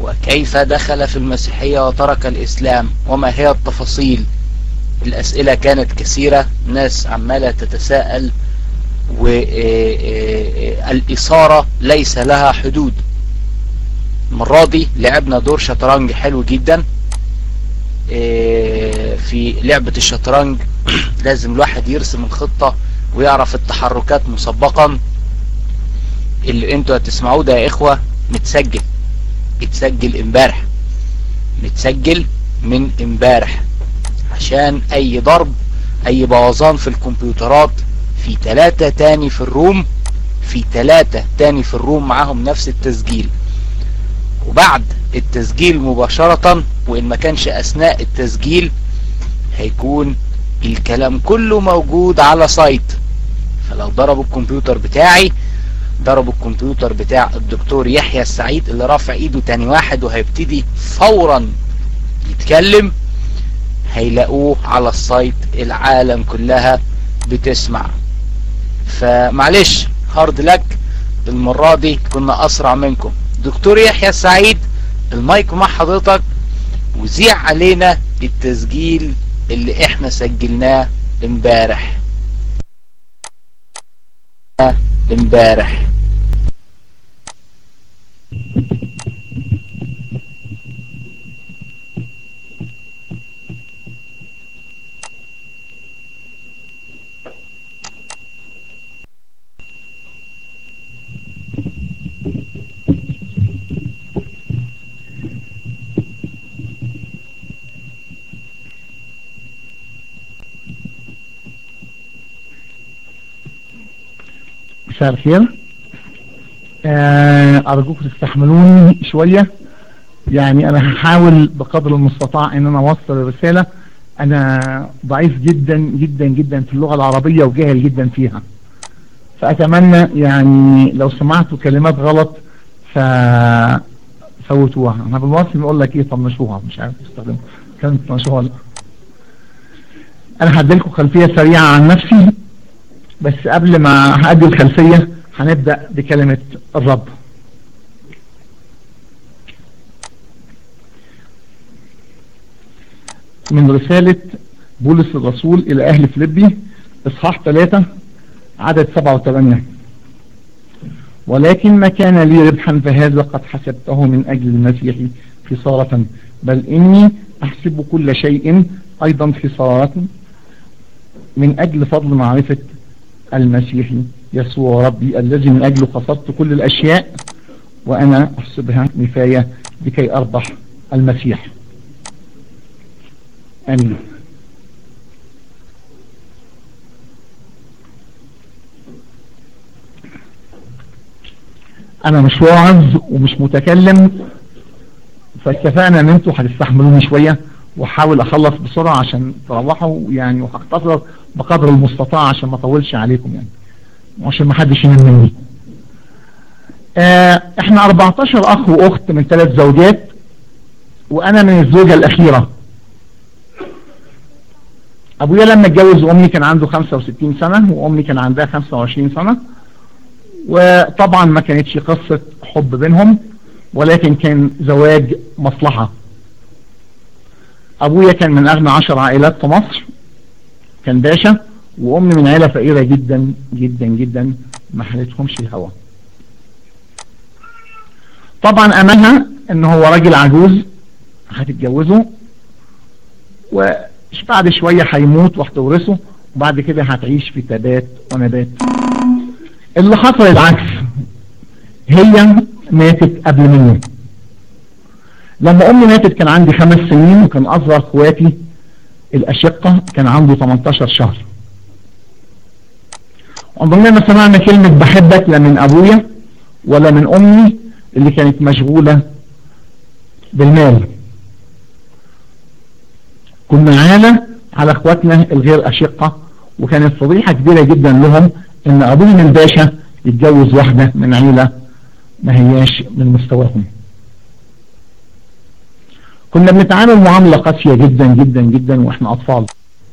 وكيف دخل في المسيحية وترك الإسلام وما هي التفاصيل الأسئلة كانت كثيرة ناس عمالة تتساءل والإثارة ليس لها حدود المرة دي لعبنا دور شطرنج حلو جدا في لعبة الشطرنج لازم الواحد يرسم الخطة ويعرف التحركات مسبقا اللي انتوا هتسمعوه ده يا اخوة متسجل اتسجل امبارح متسجل من امبارح عشان اي ضرب اي بوظان في الكمبيوترات في ثلاثة تاني في الروم في ثلاثة تاني في الروم معاهم نفس التسجيل وبعد التسجيل مباشرة وان ما كانش اثناء التسجيل هيكون الكلام كله موجود على سايت فلو ضربوا الكمبيوتر بتاعي ضربوا الكمبيوتر بتاع الدكتور يحيى السعيد اللي رافع ايده تاني واحد وهيبتدي فورا يتكلم هيلاقوه على السايت العالم كلها بتسمع فمعلش هارد لك المرة دي كنا اسرع منكم دكتور يحيى السعيد المايك مع حضرتك وزيع علينا التسجيل اللي احنا سجلناه امبارح امبارح مساء الخير أرجوكم تستحملوني شوية يعني أنا هحاول بقدر المستطاع أن أنا أوصل الرسالة أنا ضعيف جدا جدا جدا في اللغة العربية وجاهل جدا فيها فأتمنى يعني لو سمعتوا كلمات غلط ففوتوها أنا بالمصري بقول لك إيه طنشوها مش عارف استخدم كانت طنشوها لا أنا هديلكم خلفية سريعة عن نفسي بس قبل ما هأدي الخلفية هنبدأ بكلمة الرب من رسالة بولس الرسول إلى أهل فيليبي إصحاح 3 عدد 7 و8 ولكن ما كان لي ربحا فهذا قد حسبته من أجل المسيح خسارة بل إني أحسب كل شيء أيضا خسارة من أجل فضل معرفة المسيح يسوع ربي الذي من أجله قصدت كل الأشياء وأنا أحسبها نفاية لكي أربح المسيح آمين أنا مش واعظ ومش متكلم فاتفقنا ان انتوا هتستحملوني شوية واحاول اخلص بسرعة عشان تروحوا يعني وهختصر بقدر المستطاع عشان ما اطولش عليكم يعني وعشان ما حدش ينام مني آه احنا 14 اخ واخت من ثلاث زوجات وانا من الزوجة الاخيرة ابويا لما اتجوز امي كان عنده 65 سنة وامي كان عندها 25 سنة وطبعا ما كانتش قصة حب بينهم ولكن كان زواج مصلحة ابويا كان من اغنى عشر عائلات في مصر كان باشا وامي من عيلة فقيرة جدا جدا جدا ما حالتهمش الهوا طبعا املها ان هو راجل عجوز هتتجوزه وبعد شوية هيموت وهتورثه وبعد كده هتعيش في تبات ونبات اللي حصل العكس هي ماتت قبل مني لما امي ماتت كان عندي خمس سنين وكان اصغر اخواتي الاشقة كان عنده 18 شهر عمرنا ما سمعنا كلمة بحبك لا من ابويا ولا من امي اللي كانت مشغولة بالمال كنا عالة على اخواتنا الغير اشقة وكانت فضيحة كبيرة جدا لهم ان ابوهم الباشا يتجوز واحدة من عيلة ما هياش من مستواهم كنا بنتعامل معاملة قاسية جدا جدا جدا واحنا اطفال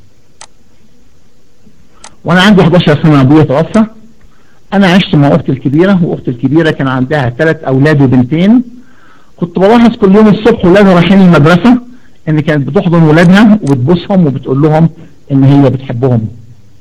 وانا عندي 11 سنة ابويا توفى انا عشت مع اختي الكبيرة واختي الكبيرة كان عندها ثلاث اولاد وبنتين كنت بلاحظ كل يوم الصبح ولادها رايحين المدرسة ان كانت بتحضن ولادها وبتبوسهم وبتقول لهم ان هي بتحبهم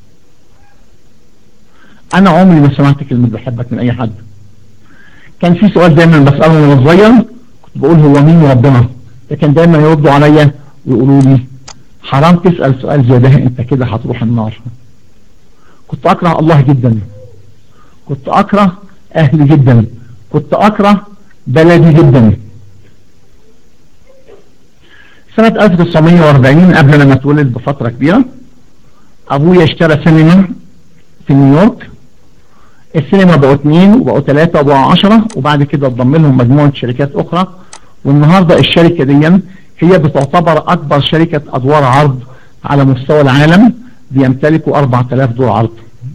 انا عمري ما سمعت كلمة بحبك من اي حد كان في سؤال دايما بسأله وانا صغير كنت بقول هو مين ربنا لكن دايما يردوا عليا ويقولوا لي حرام تسأل سؤال زي ده انت كده هتروح النار كنت اكره الله جدا كنت اكره اهلي جدا كنت اكره بلدي جدا سنة 1940 قبل ما اتولد بفترة كبيرة ابويا اشترى سينما في نيويورك السينما بقوا اثنين وبقوا ثلاثة وبقوا عشرة وبعد كده اتضم لهم مجموعة شركات اخرى والنهاردة الشركة دي هي بتعتبر اكبر شركة ادوار عرض على مستوى العالم بيمتلكوا 4000 دور عرض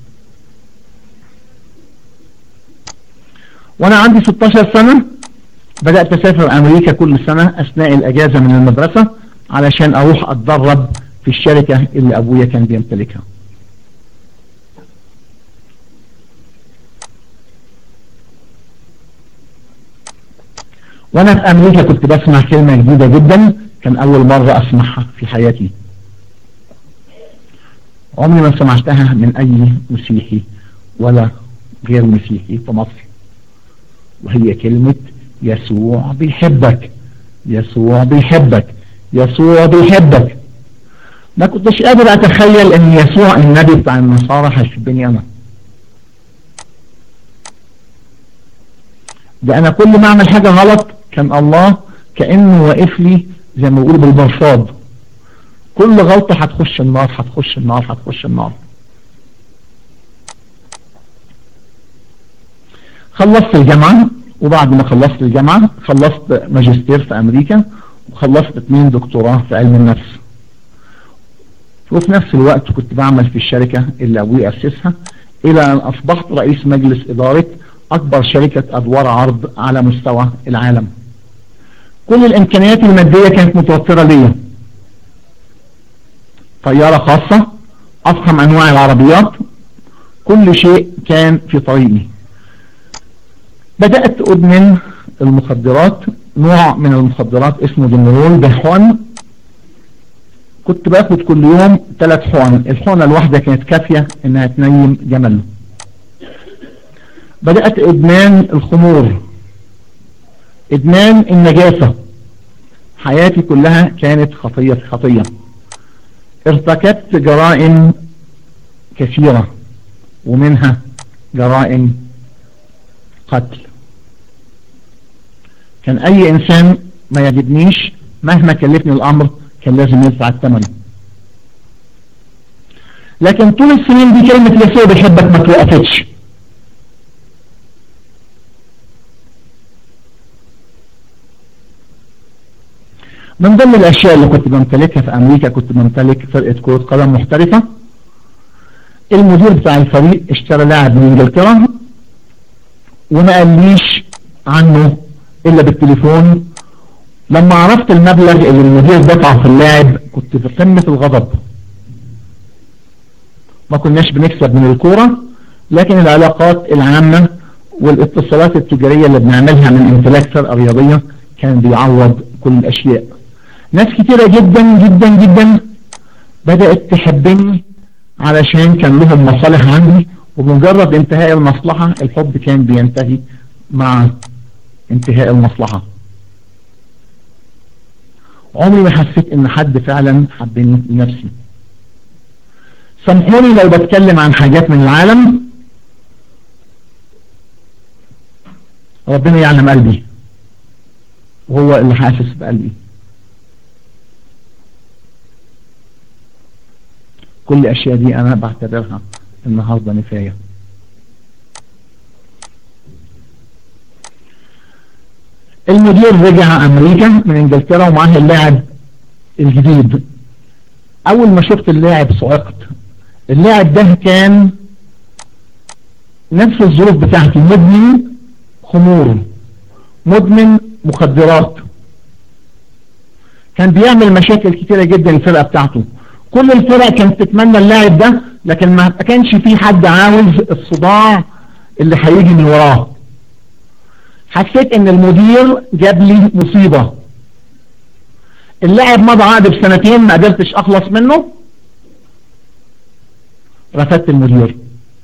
وانا عندي 16 سنة بدأت اسافر امريكا كل سنة اثناء الاجازة من المدرسة علشان اروح اتدرب في الشركة اللي ابويا كان بيمتلكها وانا في امريكا كنت بسمع كلمة جديدة جدا كان اول مرة اسمعها في حياتي عمري ما سمعتها من اي مسيحي ولا غير مسيحي في مصر وهي كلمة يسوع بيحبك يسوع بيحبك يسوع بيحبك ما كنتش قادر اتخيل ان يسوع النبي بتاع النصارى هيحبني انا ده انا كل ما اعمل حاجة غلط كان الله كأنه واقف لي زي ما بيقولوا بالبرصاد كل غلطة هتخش النار هتخش النار هتخش النار خلصت الجامعة وبعد ما خلصت الجامعة خلصت ماجستير في امريكا وخلصت اثنين دكتوراه في علم النفس وفي نفس الوقت كنت بعمل في الشركة اللي ابوي اسسها الى ان اصبحت رئيس مجلس ادارة اكبر شركة ادوار عرض على مستوى العالم كل الامكانيات المادية كانت متوفرة ليا طيارة خاصة افخم انواع العربيات كل شيء كان في طريقي بدأت ادمن المخدرات نوع من المخدرات اسمه دينرول بحقن كنت باخد كل يوم ثلاث حقن الحقنة الواحدة كانت كافية انها تنيم جمل بدأت ادمان الخمور ادمان النجاسة حياتي كلها كانت خطية في خطية ارتكبت جرائم كثيرة ومنها جرائم قتل كان اي انسان ما يجدنيش مهما كلفني الامر كان لازم يدفع الثمن لكن طول السنين دي كلمة يسوع بيحبك ما توقفتش من ضمن الاشياء اللي كنت بمتلكها في امريكا كنت بمتلك فرقة كرة قدم محترفة المدير بتاع الفريق اشترى لاعب من انجلترا وما قاليش عنه الا بالتليفون لما عرفت المبلغ اللي المدير دفعه في اللاعب كنت في قمة الغضب ما كناش بنكسب من الكورة لكن العلاقات العامة والاتصالات التجارية اللي بنعملها من امتلاك فرقة رياضية كان بيعوض كل الاشياء ناس كتيرة جدا جدا جدا بدأت تحبني علشان كان لهم مصالح عندي وبمجرد انتهاء المصلحة الحب كان بينتهي مع انتهاء المصلحة عمري ما حسيت ان حد فعلا حبني لنفسي سامحوني لو بتكلم عن حاجات من العالم ربنا يعلم قلبي وهو اللي حاسس بقلبي كل الاشياء دي انا بعتبرها النهاردة نفاية المدير رجع امريكا من انجلترا ومعاه اللاعب الجديد اول ما شفت اللاعب صعقت اللاعب ده كان نفس الظروف بتاعتي مدمن خمور مدمن مخدرات كان بيعمل مشاكل كتيرة جدا الفرقة بتاعته كل الفرق كانت تتمنى اللاعب ده لكن ما كانش في حد عاوز الصداع اللي هيجي من وراه حسيت ان المدير جاب لي مصيبة اللاعب مضى عقد بسنتين ما قدرتش اخلص منه رفدت المدير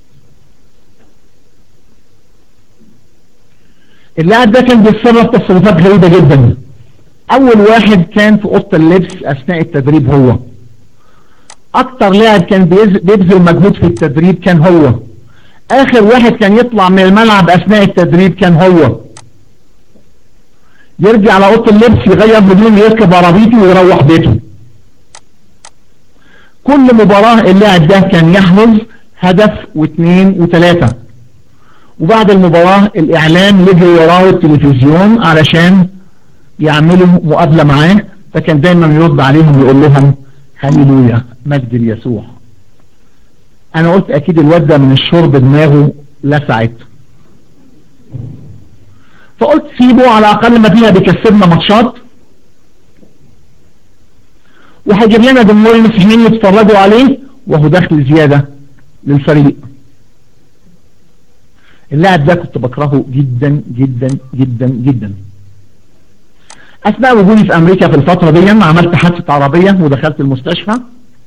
اللاعب ده كان بيتصرف تصرفات غريبة جدا اول واحد كان في اوضه اللبس اثناء التدريب هو اكتر لاعب كان بيبذل مجهود في التدريب كان هو اخر واحد كان يطلع من الملعب اثناء التدريب كان هو يرجع على اوضه اللبس يغير هدوم يركب عربيته ويروح بيته كل مباراة اللاعب ده كان يحرز هدف واثنين وثلاثة وبعد المباراة الاعلام يجي وراه التلفزيون علشان يعملوا مقابلة معاه فكان دايما يرد عليهم ويقول لهم هللويا مجد ليسوع انا قلت اكيد الواد ده من الشرب دماغه لسعت فقلت سيبه على اقل ما فيها بيكسبنا ماتشات وهيجيب لنا جمهور المسيحيين يتفرجوا عليه وهو دخل زيادة للفريق اللاعب ده كنت بكرهه جدا جدا جدا جدا اثناء وجودي في امريكا في الفترة دي عملت حادثة عربية ودخلت المستشفى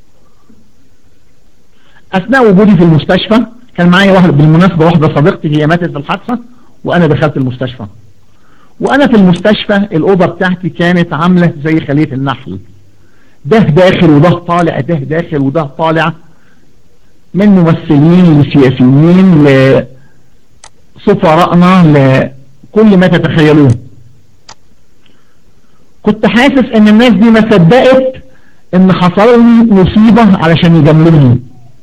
اثناء وجودي في المستشفى كان معايا واحد بالمناسبة واحدة صديقتي هي ماتت في الحادثة وانا دخلت المستشفى وانا في المستشفى الاوضة بتاعتي كانت عاملة زي خلية النحل ده داخل وده طالع ده داخل وده طالع من ممثلين لسياسيين لسفراءنا لكل ما تتخيلوه كنت حاسس ان الناس دي ما صدقت ان حصل لي مصيبة علشان يجملوني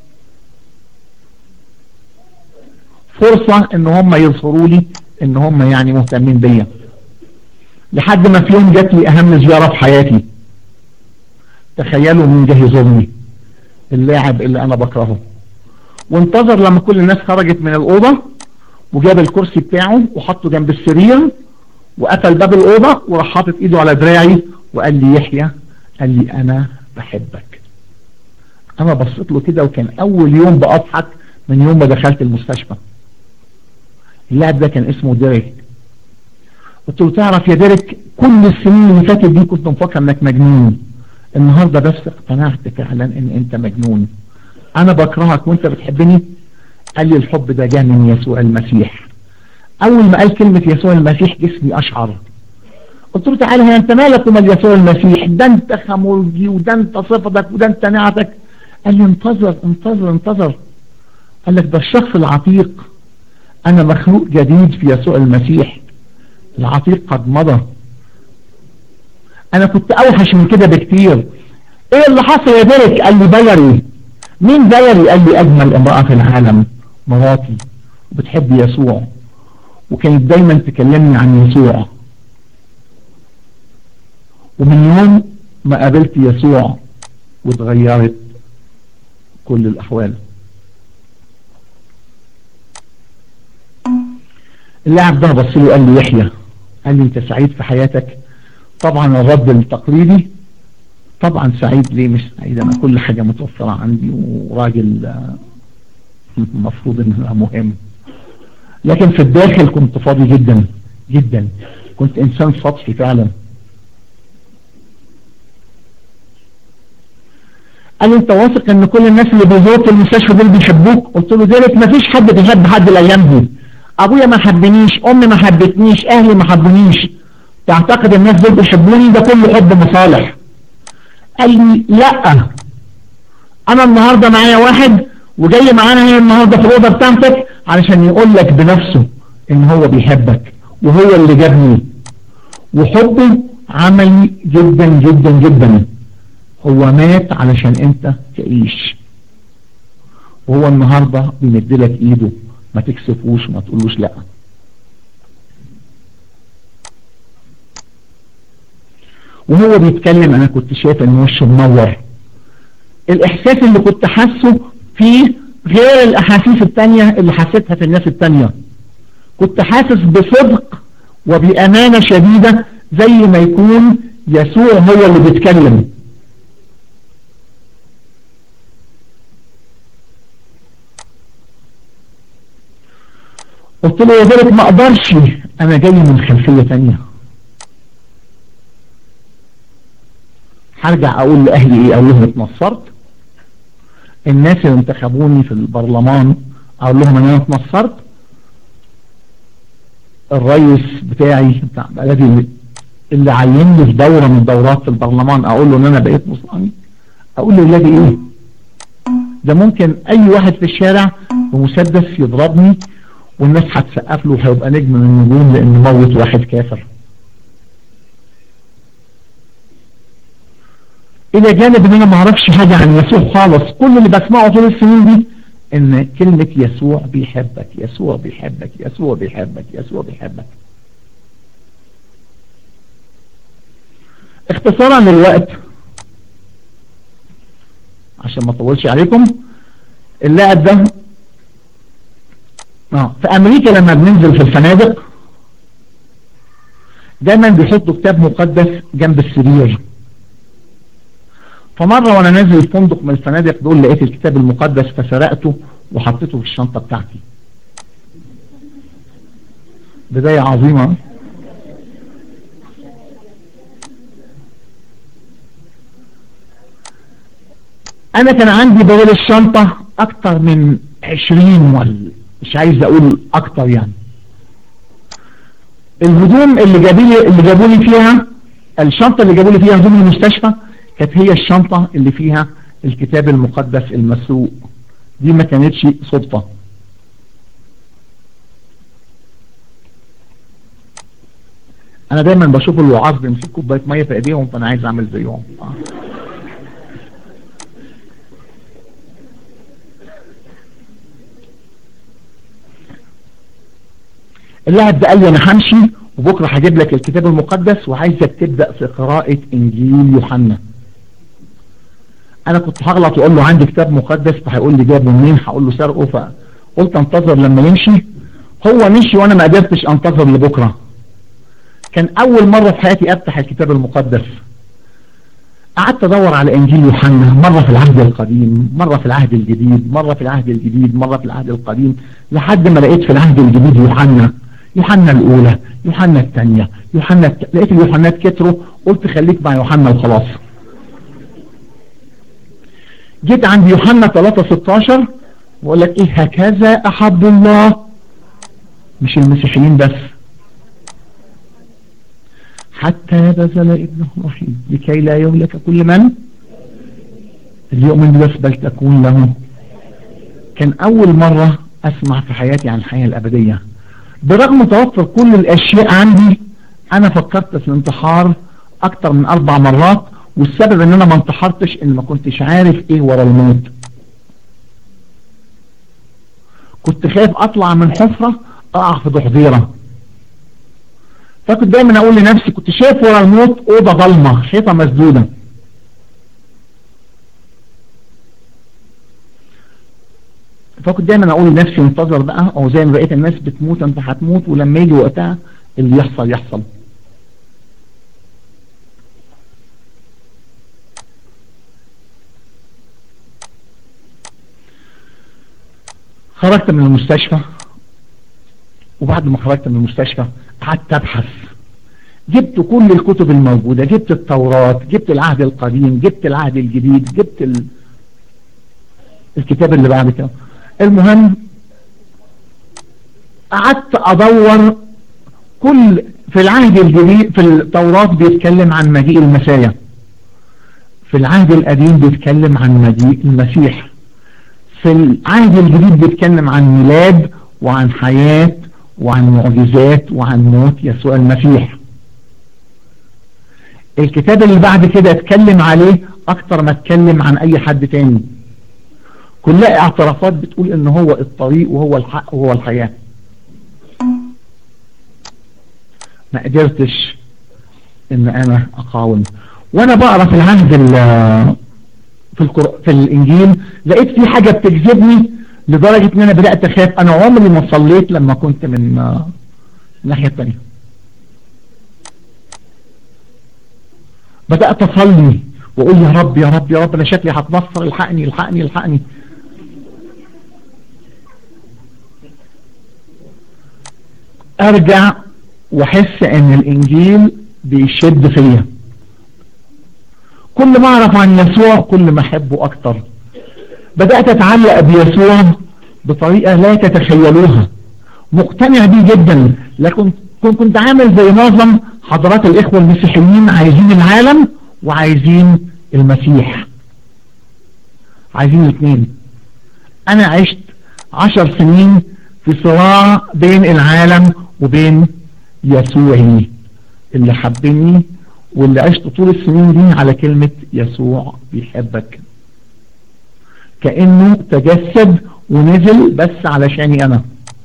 فرصة ان هم يظهروا لي ان هم يعني مهتمين بيا لحد ما في يوم جات لي اهم زيارة في حياتي تخيلوا مين جه يزورني اللاعب اللي انا بكرهه وانتظر لما كل الناس خرجت من الاوضة وجاب الكرسي بتاعه وحطه جنب السرير وقفل باب الأوضة وراح حاطط ايده على دراعي وقال لي يحيى قال لي انا بحبك انا بصيت له كده وكان اول يوم بأضحك من يوم ما دخلت المستشفى اللاعب ده كان اسمه ديريك قلت له تعرف يا ديريك كل السنين اللي فاتت دي كنت مفكر انك مجنون النهاردة بس اقتنعت فعلا ان انت مجنون انا بكرهك وانت بتحبني قال لي الحب ده جاء من يسوع المسيح اول ما قال كلمة يسوع المسيح جسمي اشعر قلت له تعالى هنا انت مالك ومال يسوع المسيح ده انت خمولجي وده انت صفتك وده انت نعتك قال لي انتظر انتظر انتظر قال لك ده الشخص العتيق انا مخلوق جديد في يسوع المسيح العتيق قد مضى انا كنت اوحش من كده بكتير ايه اللي حصل يا ديريك قال لي بلري مين بلري قال لي اجمل امرأة في العالم مراتي وبتحب يسوع وكانت دايما تكلمني عن يسوع ومن يوم ما قابلت يسوع واتغيرت كل الأحوال اللاعب ده بص له قال لي يحيى قال لي انت سعيد في حياتك طبعا الرد التقليدي طبعا سعيد ليه مش سعيد انا كل حاجة متوفرة عندي وراجل المفروض انها مهم لكن في الداخل كنت فاضي جدا جدا كنت انسان سطحي فعلا قال انت واثق ان كل الناس اللي بيزوروا في المستشفى دول بيحبوك قلت له ذلك ما فيش حد بيحب حد الايام دي ابويا ما حبنيش امي ما حبتنيش اهلي ما حبونيش تعتقد الناس دول بيحبوني ده كله حب مصالح قال لي لا انا النهاردة معايا واحد وجاي معانا هنا النهاردة في الأوضة بتاعتك علشان يقول لك بنفسه ان هو بيحبك وهو اللي جابني وحبه عملي جدا جدا جدا هو مات علشان انت تعيش وهو النهاردة بيمدلك ايده ما تكسفوش وما تقولوش لا وهو بيتكلم انا كنت شايف ان وشه منور الاحساس اللي كنت حاسه فيه غير الاحاسيس التانية اللي حسيتها في الناس التانية كنت حاسس بصدق وبأمانة شديدة زي ما يكون يسوع هو اللي بيتكلم قلت له يا ذلك ما اقدرش انا جاي من خلفية تانية هرجع اقول لاهلي ايه اقول لهم اتنصرت الناس اللي انتخبوني في البرلمان اقول لهم انا اتنصرت الرئيس بتاعي بتاع بلدي اللي عينني في دورة من دورات في البرلمان اقول له ان انا بقيت نصراني اقول له ولادي ايه ده ممكن اي واحد في الشارع بمسدس يضربني والناس هتسقف له وهيبقى نجم من النجوم لانه موت واحد كافر الى جانب ان انا ما اعرفش حاجة عن يسوع خالص كل اللي بسمعه طول السنين دي ان كلمة يسوع بيحبك يسوع بيحبك يسوع بيحبك يسوع بيحبك اختصارا للوقت عشان ما اطولش عليكم اللاعب ده اه في امريكا لما بننزل في الفنادق دايما بيحطوا كتاب مقدس جنب السرير فمرة وانا نازل الفندق من الفنادق دول لقيت الكتاب المقدس فسرقته وحطيته في الشنطة بتاعتي بداية عظيمة انا كان عندي بدل الشنطة اكتر من عشرين ولا مش عايز اقول اكتر يعني الهدوم اللي جابولي اللي جابولي فيها الشنطة اللي جابولي فيها هدوم المستشفى كانت هي الشنطة اللي فيها الكتاب المقدس المسروق دي ما كانتش صدفة انا دايما بشوف الوعاظ بيمسكوا كوبايه ميه في ايديهم فانا عايز اعمل زيهم آه. اللاعب ده قال لي انا همشي وبكره هجيب لك الكتاب المقدس وعايزك تبدا في قراءه انجيل يوحنا انا كنت هغلط واقول له عندي كتاب مقدس فهيقول لي جابه منين هقول له سرقه فقلت انتظر لما يمشي هو مشي وانا ما قدرتش انتظر لبكره كان اول مرة في حياتي افتح الكتاب المقدس قعدت ادور على انجيل يوحنا مرة في العهد القديم مرة في العهد الجديد مرة في العهد الجديد مرة في العهد القديم لحد ما لقيت في العهد الجديد يوحنا يوحنا الاولى يوحنا الثانية يوحنا الت... لقيت اليوحنات كتروا قلت خليك مع يوحنا وخلاص جيت عند يوحنا 3 16 وقال لك ايه هكذا احب الله مش المسيحيين بس حتى بذل ابنه الوحيد لكي لا يهلك كل من اليؤمن بس بل تكون له كان اول مرة اسمع في حياتي عن الحياة الابدية برغم توفر كل الاشياء عندي انا فكرت في الانتحار اكتر من اربع مرات والسبب ان انا ما انتحرتش ان ما كنتش عارف ايه ورا الموت كنت خايف اطلع من حفرة اقع في ضحضيره فكنت دايما اقول لنفسي كنت شايف ورا الموت اوضه ضلمه حيطه مسدوده فكنت دايما اقول لنفسي انتظر بقى او زي ما بقيت الناس بتموت انت هتموت ولما يجي وقتها اللي يحصل يحصل خرجت من المستشفى وبعد ما خرجت من المستشفى قعدت ابحث جبت كل الكتب الموجودة جبت التوراة جبت العهد القديم جبت العهد الجديد جبت ال... الكتاب اللي بعد كده المهم قعدت ادور كل في العهد الجديد في التوراة بيتكلم عن مجيء المسايا في العهد القديم بيتكلم عن مجيء المسيح في العهد الجديد بيتكلم عن ميلاد وعن حياة وعن معجزات وعن موت يسوع المسيح الكتاب اللي بعد كده اتكلم عليه اكتر ما اتكلم عن اي حد تاني كلها اعترافات بتقول ان هو الطريق وهو الحق وهو الحياة ما قدرتش ان انا اقاوم وانا بقرا في العهد في القر... في الانجيل لقيت في حاجة بتجذبني لدرجة ان انا بدأت اخاف انا عمري ما صليت لما كنت من الناحية التانية بدأت اصلي واقول يا رب يا رب يا رب انا شكلي هتنصر الحقني الحقني الحقني ارجع واحس ان الانجيل بيشد فيا كل ما اعرف عن يسوع كل ما احبه اكتر بدأت اتعلق بيسوع بطريقة لا تتخيلوها مقتنع بيه جدا لكن كنت عامل زي معظم حضرات الاخوة المسيحيين عايزين العالم وعايزين المسيح عايزين الاثنين انا عشت عشر سنين في صراع بين العالم وبين يسوعي اللي حبني واللي عشت طول السنين دي على كلمة يسوع بيحبك كأنه تجسد ونزل بس علشاني انا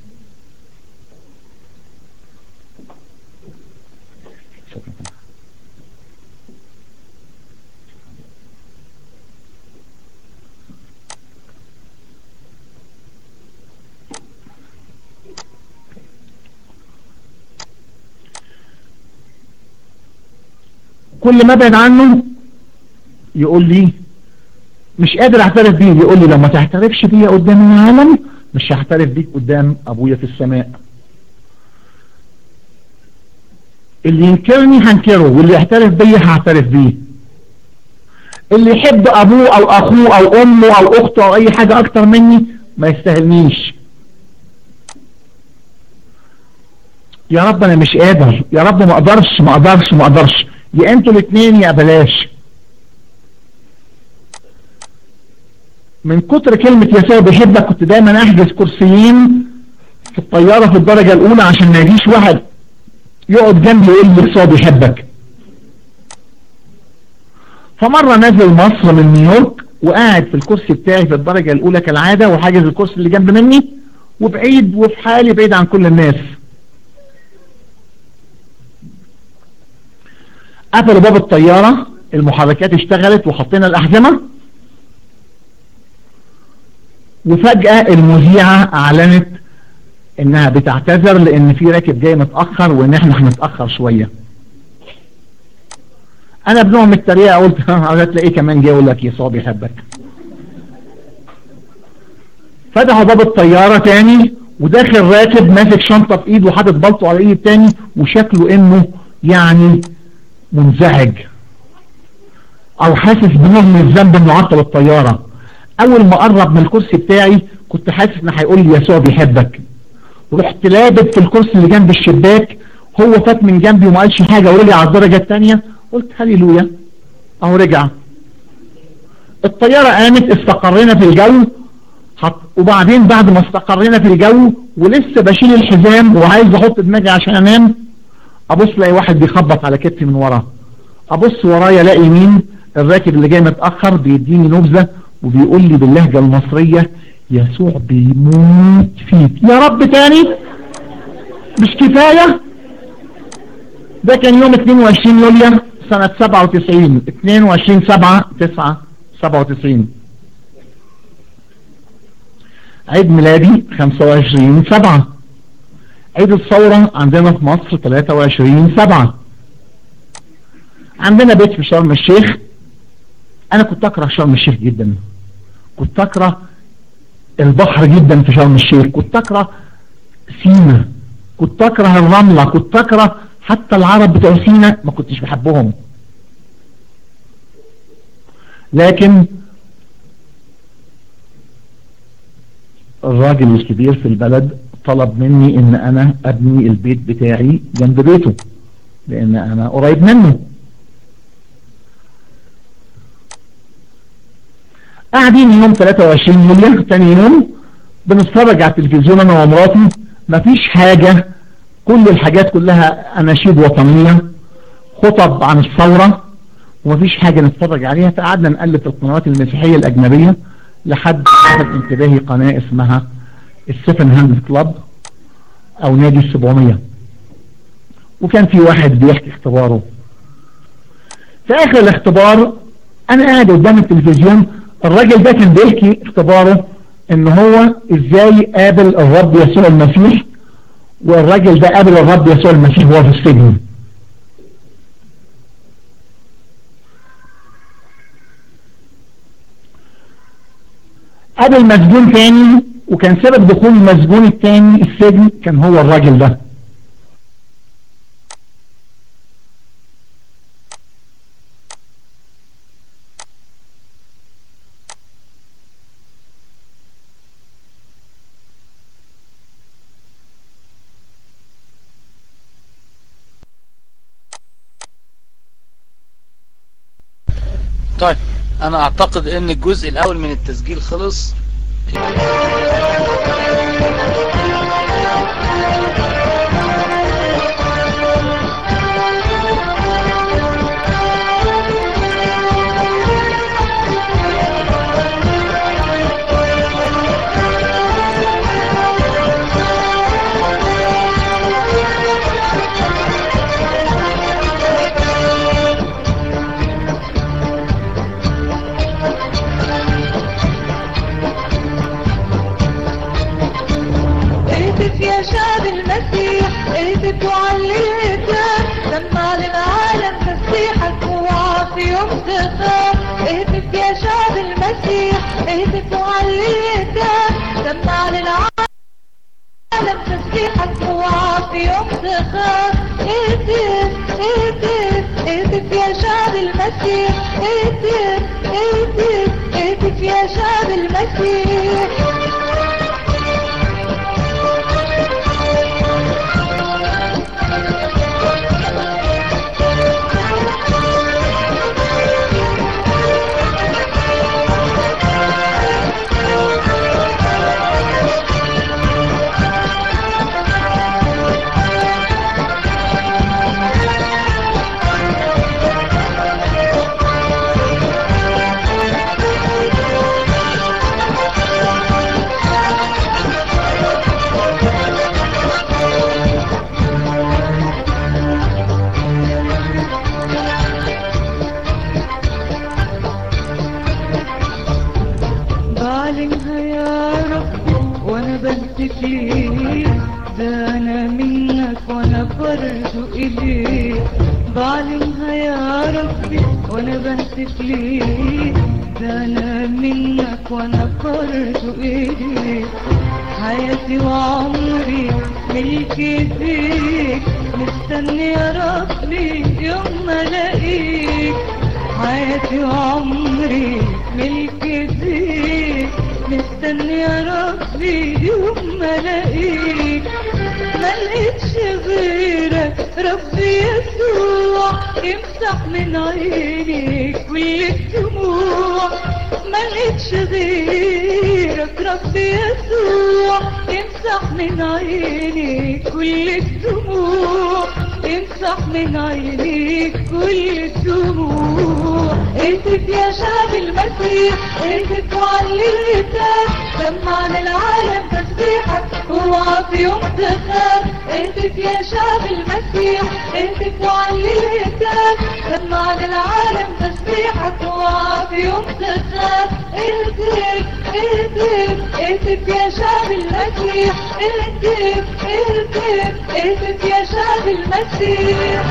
كل ما ابعد عنه يقول لي مش قادر اعترف بيه يقول لي لو ما تعترفش بيا قدام العالم مش هعترف بيك قدام ابويا في السماء اللي ينكرني هنكره واللي يعترف بيا هعترف بيه اللي يحب ابوه او اخوه او امه او اخته او اي حاجة اكتر مني ما يستاهلنيش يا رب انا مش قادر يا رب ما اقدرش ما اقدرش ما اقدرش يا انتوا الاثنين يا بلاش من كتر كلمة يسوع بيحبك كنت دايما احجز كرسيين في الطيارة في الدرجة الاولى عشان ما يجيش واحد يقعد جنبي يقول لي يسوع بيحبك فمرة نازل مصر من نيويورك وقاعد في الكرسي بتاعي في الدرجة الاولى كالعادة وحاجز الكرسي اللي جنب مني وبعيد وفي حالي بعيد عن كل الناس قفلوا باب الطيارة المحركات اشتغلت وحطينا الأحزمة وفجأة المذيعة أعلنت إنها بتعتذر لأن في راكب جاي متأخر وإن إحنا هنتأخر شوية أنا بنوع من التريقة قلت هتلاقيه كمان جاي يقول لك يسوع بيحبك فتحوا باب الطيارة تاني وداخل راكب ماسك شنطة في ايده وحاطط بلطو على ايد التاني وشكله انه يعني منزعج او حاسس بنوع من الذنب انه عطل الطيارة اول ما قرب من الكرسي بتاعي كنت حاسس انه هيقول لي يسوع بيحبك ورحت لابت في الكرسي اللي جنب الشباك هو فات من جنبي وما قالش حاجة ورجع على الدرجة التانية قلت هللويا اهو رجع الطيارة قامت استقرينا في الجو حط وبعدين بعد ما استقرينا في الجو ولسه بشيل الحزام وعايز احط دماغي عشان انام ابص الاقي واحد بيخبط على كتفي من ورا ابص ورايا الاقي مين الراكب اللي جاي متاخر بيديني نبذه وبيقول لي باللهجه المصريه يسوع بيموت فيك يا رب تاني مش كفايه ده كان يوم 22 يوليو سنه 97 22 7 9 97 عيد ميلادي 25 7 عيد الثورة عندنا في مصر 23 7 عندنا بيت في شرم الشيخ انا كنت اكره شرم الشيخ جدا كنت اكره البحر جدا في شرم الشيخ كنت اكره سينا كنت اكره الرملة كنت اكره حتى العرب بتوع سينا ما كنتش بحبهم لكن الراجل الكبير في البلد طلب مني ان انا ابني البيت بتاعي جنب بيته لان انا قريب منه قاعدين يوم 23 يوليو تاني يوم بنتفرج على التلفزيون انا ومراتي مفيش حاجة كل الحاجات كلها اناشيد وطنية خطب عن الثورة ومفيش حاجة نتفرج عليها فقعدنا نقلب في القنوات المسيحية الاجنبية لحد لفت انتباهي قناة اسمها السفن هاند كلاب او نادي السبعمية وكان في واحد بيحكي اختباره في اخر الاختبار انا قاعد قدام التلفزيون الراجل ده كان بيحكي اختباره ان هو ازاي قابل الرب يسوع المسيح والراجل ده قابل الرب يسوع المسيح وهو في السجن قابل مسجون تاني وكان سبب دخول المسجون التاني السجن كان هو الراجل ده طيب انا اعتقد ان الجزء الاول من التسجيل خلص اهتف يا شعب المسيح اهتف وعلي الهتاف سمع للعالم تسبيحك اوعى في يوم تخاف اهتف يا شعب المسيح اهتف وعلي الهتاف سمع للعالم تسبيحك اوعى في يوم تخاف اهتف اهتف اهتف يا شعب المسيح اهتف اهتف اهتف يا شعب المسيح بعلمها يا رب وانا بهتف ليك ده انا منك وانا برضو اليك بعلمها يا ربي وانا بهتف ليك ده انا منك وانا برضو اليك حياتي وعمري ملكي فيك مستني يا ربي يوم ما الاقيك حياتي وعمري ملكي فيك مستني يا ربي يوم ما الاقيك ما لقيتش غيرك ربي يسوع يمسح من عيني كل الدموع ما لقيتش غيرك ربي يسوع يمسح من عيني كل الدموع يمسح من عيني كل الدموع اهتف يا شعب المسيح اهتف وعلي الهتاف سمع للعالم تسبيحك اوعى في يوم تخاف اهتف يا شعب المسيح اهتف وعلي الهتاف سمع للعالم تسبيحك اوعى في يوم تخاف اهتف اهتف اهتف يا شعب المسيح اهتف اهتف اهتف يا شعب المسيح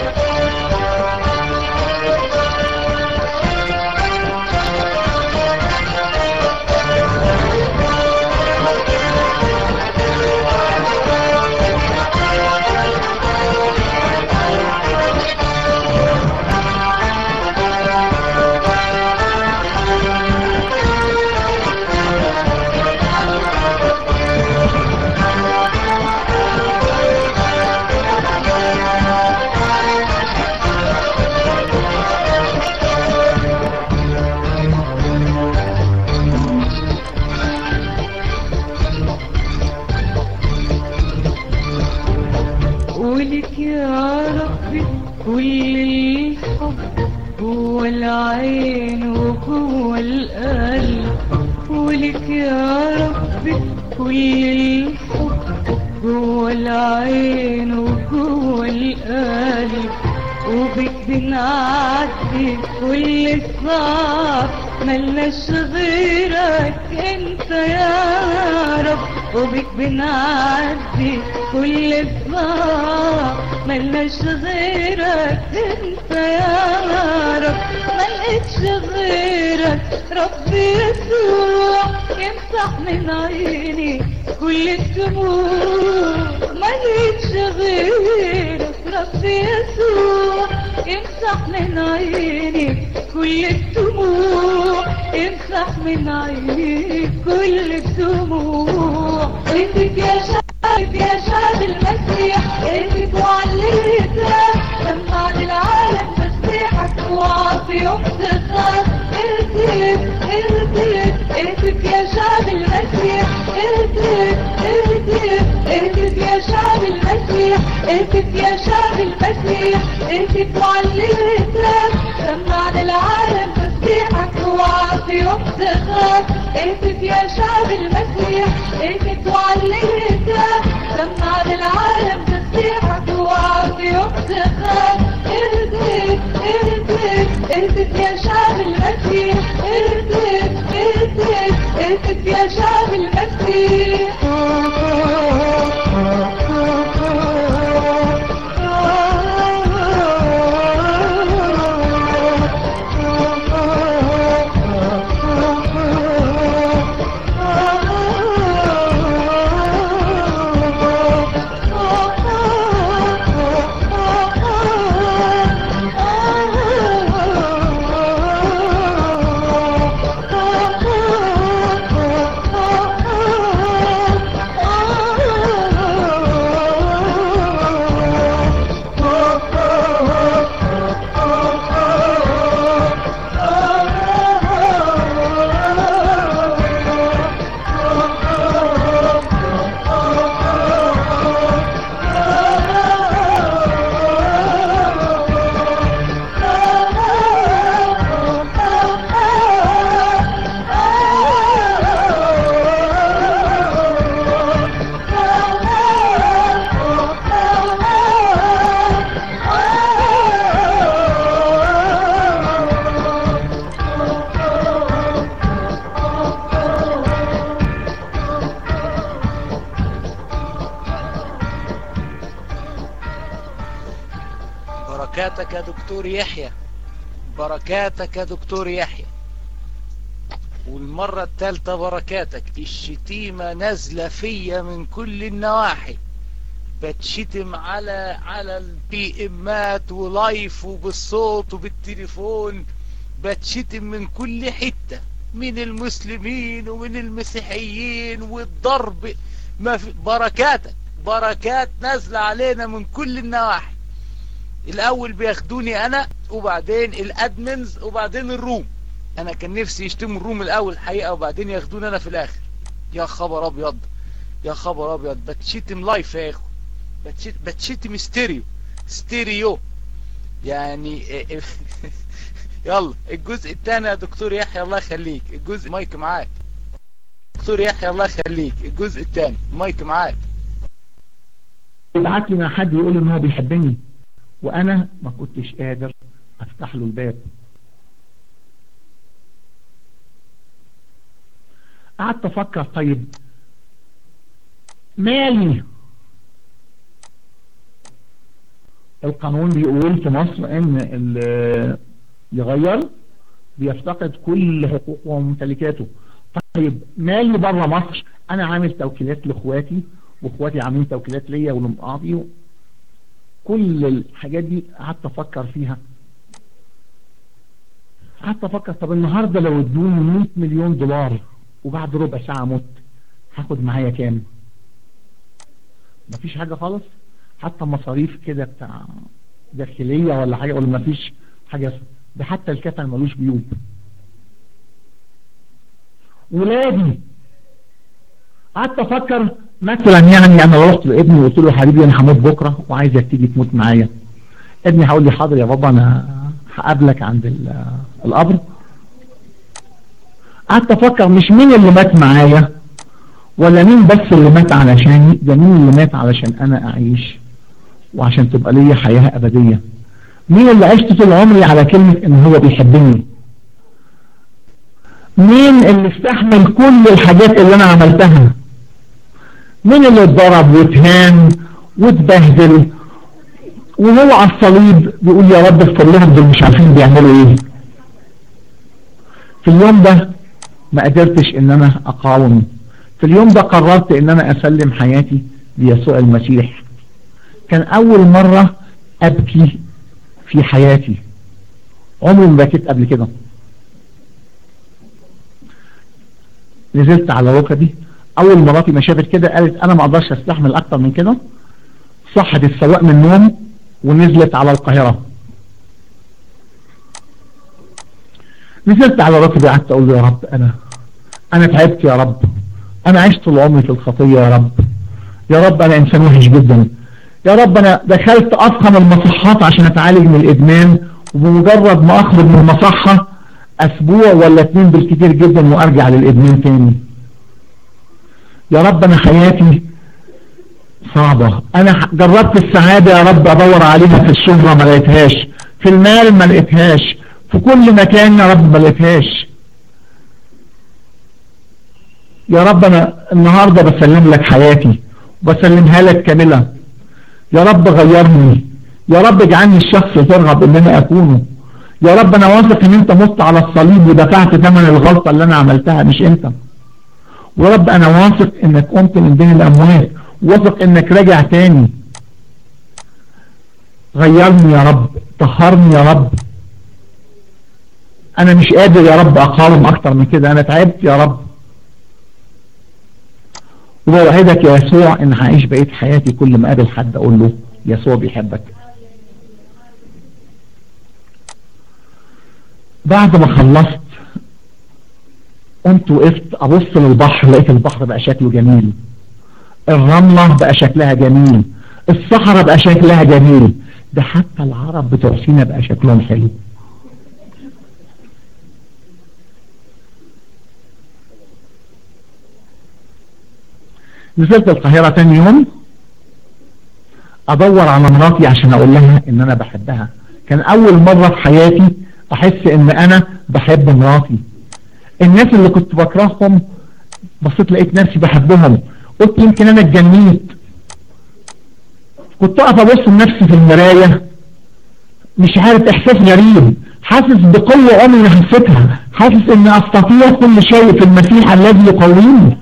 ولك يا ربي كل الحب جوه العين وجوه القلب ولك يا ربي كل الحب جوه العين وجوه القلب وبك بنعدي كل الصعب ملناش غيرك انت يا رب وبك بنعدي كل الصعب ملناش غيرك انت يا رب ملقتش غيرك ربي يسوع يمسح من عيني كل الدموع ملقتش غيرك ربي يسوع يمسح من عيني كل الدموع يمسح من عيني كل الدموع انتك يا شعب يا شعب المسيح انتك وعلي الهتاف سمع للعالم تسبيحك وعافي يوم تخاف اهتف اهتف يا شعب المسيح اهتف اهتف اهتف يا شعب المسيح اهتف يا شعب المسيح اهتف وعلي الهتاف سمعنا العالم تسبيحك اوعى في يوم تخاف اهتف يا شعب المسيح اهتف وعلي الهتاف سمعنا العالم تسبيحك اوعى في يوم تخاف اهتف اهتف اهتف يا شعب المسيح اهتف اهتف اهتف يا شعب المسيح بركاتك يا دكتور يحيى بركاتك يا دكتور يحيى والمرة التالتة بركاتك الشتيمة نازلة فيا من كل النواحي بتشتم على على البي امات ولايف وبالصوت وبالتليفون بتشتم من كل حتة من المسلمين ومن المسيحيين والضرب ما في بركاتك بركات نازلة علينا من كل النواحي الاول بياخدوني انا وبعدين الادمنز وبعدين الروم انا كان نفسي يشتموا الروم الاول الحقيقة وبعدين ياخدوني انا في الاخر يا خبر ابيض يا خبر ابيض بتشتم لايف يا اخو بتشت... بتشتم ستيريو ستيريو يعني يلا الجزء الثاني يا دكتور يحيى الله يخليك الجزء مايك معاك دكتور يحيى الله يخليك الجزء الثاني مايك معاك يبعت لي مع حد يقول ان هو بيحبني وانا ما كنتش قادر افتح له الباب قعدت افكر طيب مالي القانون بيقول في مصر ان اللي يغير بيفتقد كل حقوقه وممتلكاته طيب مالي بره مصر انا عامل توكيلات لاخواتي واخواتي عاملين توكيلات ليا ولمقاضي كل الحاجات دي قعدت افكر فيها قعدت افكر طب النهارده لو ادوني 100 مليون دولار وبعد ربع ساعه مت هاخد معايا كام مفيش حاجه خالص حتى مصاريف كده بتاع داخليه ولا حاجه ولا مفيش حاجه ده حتى الكفن ملوش بيوت ولادي قعدت افكر مثلا يعني انا رحت لابني وقلت له يا حبيبي انا هموت بكره وعايزك تيجي تموت معايا ابني هقول لي حاضر يا بابا انا هقابلك عند القبر قعدت افكر مش مين اللي مات معايا ولا مين بس اللي مات علشاني ده مين اللي مات علشان انا اعيش وعشان تبقى ليا حياة ابدية مين اللي عشت طول عمري على كلمة ان هو بيحبني مين اللي استحمل كل الحاجات اللي انا عملتها مين اللي اتضرب واتهان واتبهدل وهو على الصليب بيقول يا رب اغفر لهم دول مش عارفين بيعملوا ايه في اليوم ده ما قدرتش ان انا اقاوم في اليوم ده قررت ان انا اسلم حياتي ليسوع المسيح كان اول مرة ابكي في حياتي عمري ما بكيت قبل كده نزلت على ركبي اول مراتي ما شافت كده قالت انا ما اقدرش استحمل اكتر من كده صحت السواق من النوم ونزلت على القاهرة نزلت على ركبي قعدت اقول له يا رب انا انا تعبت يا رب انا عشت طول عمري في الخطيه يا رب يا رب انا انسان وحش جدا يا رب انا دخلت افخم المصحات عشان اتعالج من الادمان وبمجرد ما اخرج من المصحة اسبوع ولا اتنين بالكتير جدا وارجع للادمان تاني يا رب انا حياتي صعبة انا جربت السعادة يا رب ادور عليها في الشهرة ما لقيتهاش في المال ما لقيتهاش في كل مكان يا رب ما لقيتهاش يا رب انا النهاردة بسلم لك حياتي وبسلمها لك كاملة يا رب غيرني يا رب اجعلني الشخص اللي ترغب ان انا اكونه يا رب انا واثق ان انت مت على الصليب ودفعت ثمن الغلطة اللي انا عملتها مش انت ويا رب انا واثق انك قمت من بين الاموات واثق انك راجع تاني غيرني يا رب طهرني يا رب انا مش قادر يا رب اقاوم اكتر من كده انا تعبت يا رب وبوعدك يا يسوع ان هعيش بقية حياتي كل ما اقابل حد اقول له يسوع بيحبك بعد ما خلصت قمت وقفت ابص للبحر لقيت البحر بقى شكله جميل الرملة بقى شكلها جميل الصحراء بقى شكلها جميل ده حتى العرب بتوع سينا بقى شكلهم حلو نزلت القاهرة تاني يوم ادور على مراتي عشان اقول لها ان انا بحبها كان اول مرة في حياتي احس ان انا بحب مراتي الناس اللي كنت بكرههم بصيت لقيت نفسي بحبهم قلت يمكن انا اتجنيت كنت اقف ابص لنفسي في المراية مش عارف احساس غريب حاسس بقوة عمري حسيتها حاسس اني استطيع كل شيء في المسيح الذي يقويني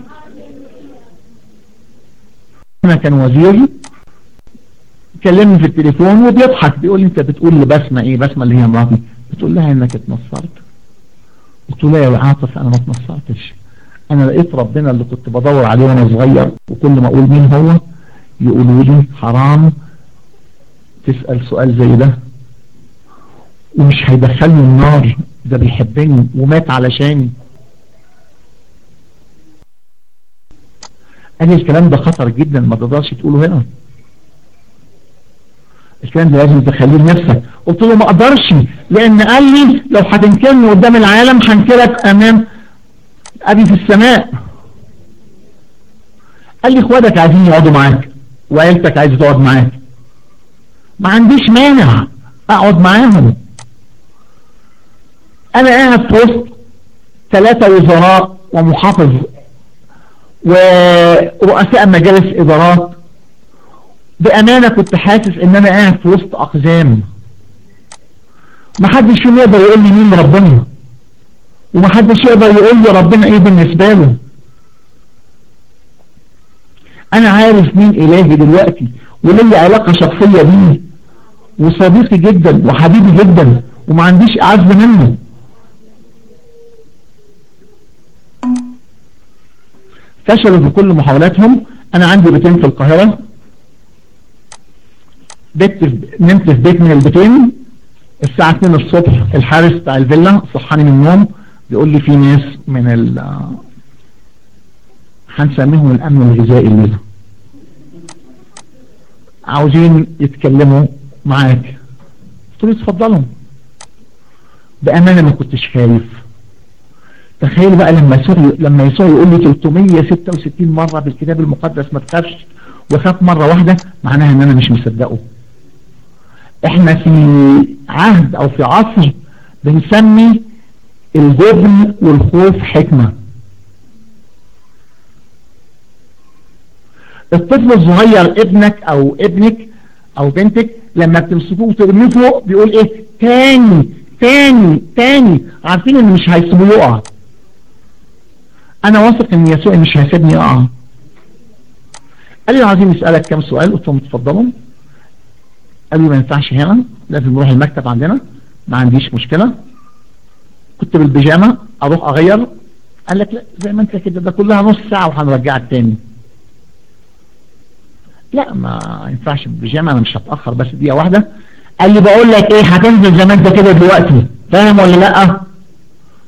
انا كان وزيري كلمني في التليفون وبيضحك بيقول لي انت بتقول لبسمة ايه بسمة اللي هي مراتي بتقول لها انك اتنصرت قلت له يا عاطف انا ما اتنصرتش انا لقيت ربنا اللي كنت بدور عليه وانا صغير وكل ما اقول مين هو يقولوا لي حرام تسأل سؤال زي ده ومش هيدخلني النار ده بيحبني ومات علشاني قال لي الكلام ده خطر جدا ما تقدرش تقوله هنا الكلام ده لازم تخليه لنفسك قلت له ما اقدرش لان قال لي لو هتنكرني قدام العالم هنكرك امام ابي في السماء قال لي اخواتك عايزين يقعدوا معاك وعيلتك عايزه تقعد معاك ما عنديش مانع اقعد معاهم انا قاعد في وسط ثلاثة وزراء ومحافظ ورؤساء مجالس ادارات بامانة كنت حاسس ان انا قاعد في وسط اقزام محدش فيهم يقدر يقول لي مين ربنا ومحدش يقدر يقول لي ربنا ايه بالنسبة له انا عارف مين الهي دلوقتي ولي علاقة شخصية بيه وصديقي جدا وحبيبي جدا وما عنديش اعز منه فشلوا في كل محاولاتهم انا عندي بيتين في القاهرة بيت نمت في بيت من البيتين الساعة 2 الصبح الحارس بتاع الفيلا صحاني من النوم بيقول لي في ناس من ال هنسميهم الامن الغذائي الليلة عاوزين يتكلموا معاك قلت له اتفضلوا بأمانة ما كنتش خايف تخيل بقى لما يسوع لما يسوع يقول لي 366 مرة بالكتاب المقدس ما تخافش وخاف مرة واحدة معناها ان انا مش مصدقه احنا في عهد او في عصر بنسمي الجبن والخوف حكمة الطفل الصغير ابنك او ابنك او بنتك لما بتمسكوه وترميه فوق بيقول ايه تاني تاني تاني عارفين ان مش هيسيبوه يقع انا واثق ان يسوع مش هيسيبني اقع قال لي عايزين نسألك كم سؤال قلت لهم اتفضلوا قال لي ما ينفعش هنا لازم نروح المكتب عندنا ما عنديش مشكلة كنت بالبيجامة اروح اغير قال لك لا زي ما انت كده ده كلها نص ساعة وهنرجعك تاني لا ما ينفعش بالبيجامة انا مش هتأخر بس دقيقة واحدة قال لي بقول لك ايه هتنزل زي ما انت كده دلوقتي فاهم ولا لا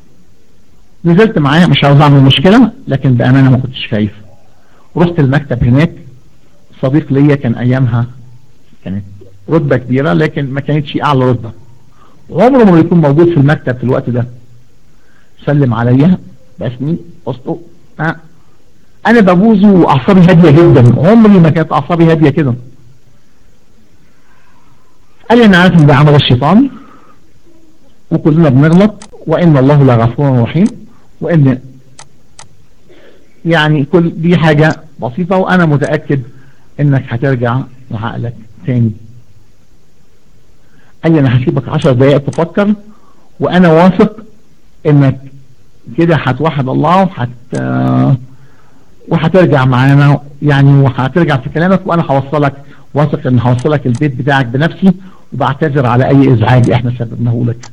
نزلت معاه مش عاوز اعمل مشكلة لكن بأمانة ما كنتش خايف رحت المكتب هناك صديق ليا كان ايامها كانت رتبة كبيرة لكن ما كانتش اعلى رتبة عمره ما يكون موجود في المكتب في الوقت ده سلم عليا باسمي وسطه أه. انا ببوظ واعصابي هادية جدا عمري ما كانت اعصابي هادية كده قال لي انا عارف ان ده عمل الشيطان وكلنا بنغلط وان الله لغفور رحيم وان يعني كل دي حاجة بسيطة وانا متأكد انك هترجع لعقلك تاني قال لي انا هسيبك عشر دقائق تفكر وانا واثق انك كده هتوحد الله وحت وهترجع معانا يعني وهترجع في كلامك وانا هوصلك واثق ان هوصلك البيت بتاعك بنفسي وبعتذر على اي ازعاج احنا سببناه لك